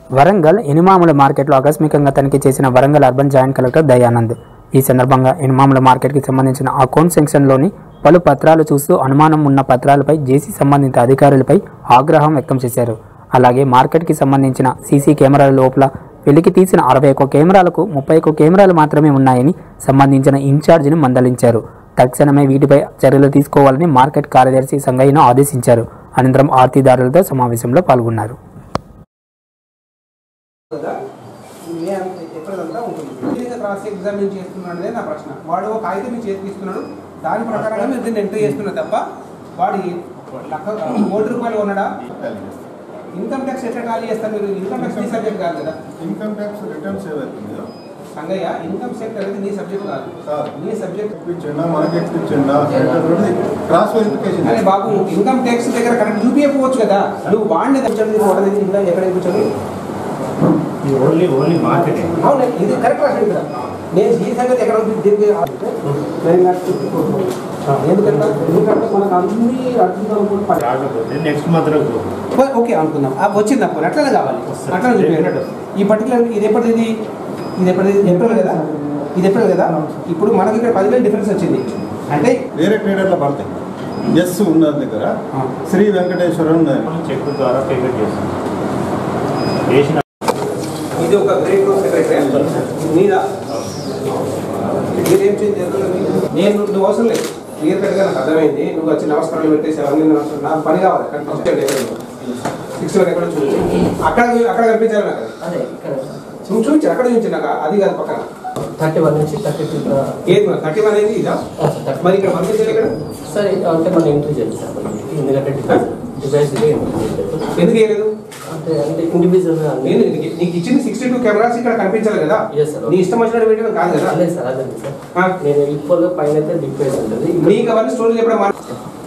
వరంగల్ ఎనిమాముల మార్కెట్లో ఆకస్మికంగా తనిఖీ చేసిన Warangal urban joint collector Dayanand ఈ సందర్భంగా ఎనిమాముల మార్కెట్కి సంబంధించిన అకౌంట్ సెక్షన్లోని పలు పత్రాలు చూస్తూ అనుమానం ఉన్న పత్రాలపై జేసీ సంబంధిత అధికారులపై ఆగ్రహం వ్యక్తం చేశారు అలాగే మార్కెట్కి సంబంధించిన సీసీ కెమెరాల లోపల వెలికి తీసిన అరవై ఒక్క కెమెరాలకు ముప్పై ఒక్క కెమెరాలు మాత్రమే ఉన్నాయని సంబంధించిన ఇన్ఛార్జిని మందలించారు తక్షణమే వీటిపై చర్యలు తీసుకోవాలని మార్కెట్ కార్యదర్శి సంగయ్యను ఆదేశించారు అనంతరం ఆర్తిదారులతో సమావేశంలో పాల్గొన్నారు కదా ఏ అంత- ఎక్కడంతా ఉంటుంది దీనిగా క్రాస్ ఎగ్జామిన్ చేస్తున్నాడనే నా ప్రశ్న వాడు ఒక కాగితం మీ చేతికి ఇస్తున్నాడు దాని ప్రకారంగా మీరు దీన్ని ఎంట్రీ చేస్తున్నారు తప్ప వాడు ఈ లక్ష కోటి రూపాయలు కొన్నాడా ఇన్కమ్ ట్యాక్స్ ఎట్లా ఖాళీ చేస్తారు మీరు ఇన్కమ్ ట్యాక్స్ నీ సబ్జెక్ట్ కాదు కదా ఇన్కమ్ ట్యాక్స్ రిటర్న్స్ ఏవైతుందో సంగయ్య ఇన్కమ్ సెక్టర్ అనేది నీ సబ్జెక్ట్ కాదు సార్. నీ సబ్జెక్ట్ ఇప్పించండా మనకి ఎక్కించండా క్రాస్ వెరిఫికేషన్ అరే బాబు ఇన్కమ్ ట్యాక్స్ దగ్గర కరెక్ట్ చూపించకపోవచ్చు కదా నువ్వు వాడిని తెచ్చండి వాడని ఇంకా ఎక్కడ ఇప్పించండి ఓన్లీ ఓన్లీ మార్కెటింగ్ అవును ఇది కరెక్ట్ రాసింది కదా నేను ఈ సంగతి ఎక్కడ ఉంది దీనికి నేను నాకు చెప్పుకోను. ఎందుకంటే ఎందుకంటే మనకు అన్ని అర్థం రాకపోతే నెక్స్ట్ మంత్ లో ఓకే అనుకుందాం ఆ వచ్చింది అప్పుడు అట్లనే కావాలి అట్లనే చూపించండి ఈ పర్టికులర్ ఇది ఎప్పటిది ఇది ఇది ఎప్పటిది ఏప్రిల్ కదా ఇది ఏప్రిల్ కదా ఇప్పుడు మనకి ఇక్కడ పదివేలు డిఫరెన్స్ వచ్చింది అంటే వేరే ట్రేడర్ల పడతాయి ఎస్ ఉన్న దగ్గర శ్రీ వెంకటేశ్వరం చెక్ ద్వారా పేమెంట్ చేస్తాం చేసిన ఇది ఒక గ్రేట్ గ్రూప్ సెక్రటరీ మీదా మీరేం చేంజ్ చేస్తున్నారు నేను నువ్వు అవసరం లేదు క్లియర్ కట్గా నాకు అర్థమైంది నువ్వు వచ్చి నమస్కారాలు పెట్టేసి అవన్నీ నమస్కారం నాకు పని కావాలి కనిపించండి సిక్స్ ఎక్కడ చూపించు అక్కడ అక్కడ కనిపించాలి నాకు అది. అదే ఇక్కడ చూ- చూపించు అక్కడ చూపించు నాకు అది కాదు పక్కన థర్టీ వన్ నుంచి థర్టీ టూ ఏది థర్టీ వన్ అనేది ఇదా మరి ఇక్కడ పంపించాలి ఇక్కడ సరే అంటే మనం ఎంట్రీ చేయాలి సార్ ఎందుకంటే డివైస్ డివైస్ ఎంట్రీ చేయలేదు ఎందుకు వేయలేదు అంటే అంటే ఇండివిజువల్ నేను నీకు- నీకు ఇచ్చిన సిక్స్టీ టూ కెమెరాస్ ఇక్కడ కనిపించాలి కదా Yes, sir. నీ ఇష్టం వచ్చినట్టు పెట్టడం కాదు కదా లేదు సార్ అదే సార్ ఆ, నేను ఈక్వల్ గా పైన అయితే డివైస్ ఉంటుంది నీకు అవన్నీ స్టోరీ చెప్పడం మానే-